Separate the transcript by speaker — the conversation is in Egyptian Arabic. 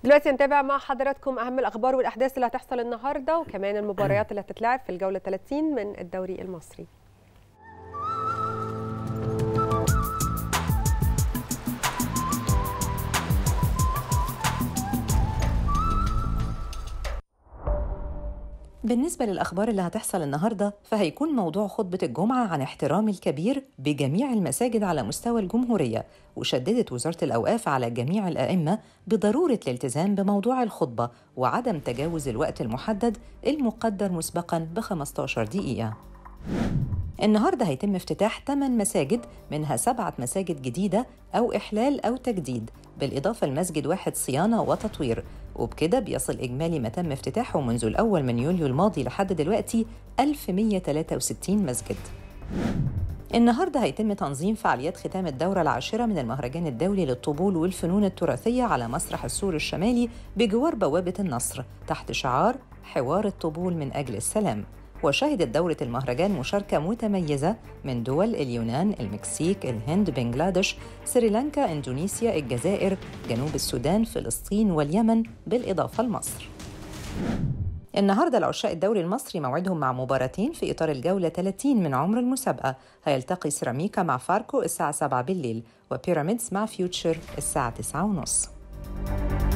Speaker 1: دلوقتي نتابع مع حضراتكم اهم الاخبار والاحداث اللي هتحصل النهارده وكمان المباريات اللي هتتلعب في الجوله 30 من الدوري المصري
Speaker 2: بالنسبة للأخبار اللي هتحصل النهاردة فهيكون موضوع خطبة الجمعة عن احترام الكبير بجميع المساجد على مستوى الجمهورية وشددت وزارة الأوقاف على جميع الأئمة بضرورة الالتزام بموضوع الخطبة وعدم تجاوز الوقت المحدد المقدر مسبقا ب 15 دقيقة النهارده هيتم افتتاح 8 مساجد منها سبعة مساجد جديدة أو إحلال أو تجديد بالإضافة لمسجد واحد صيانة وتطوير وبكده بيصل إجمالي ما تم افتتاحه منذ الأول من يوليو الماضي لحد دلوقتي 1163 مسجد النهارده هيتم تنظيم فعاليات ختام الدورة العاشرة من المهرجان الدولي للطبول والفنون التراثية على مسرح السور الشمالي بجوار بوابة النصر تحت شعار حوار الطبول من أجل السلام وشهدت دورة المهرجان مشاركة متميزة من دول اليونان، المكسيك، الهند، بنغلاديش، سريلانكا، إندونيسيا، الجزائر، جنوب السودان، فلسطين واليمن بالإضافة لمصر. النهارده العشاء الدوري المصري موعدهم مع مباراتين في اطار الجوله 30 من عمر المسابقه هيلتقي سيراميكا مع فاركو الساعه 7 بالليل وبيراميدز مع فيوتشر الساعه 9 ونص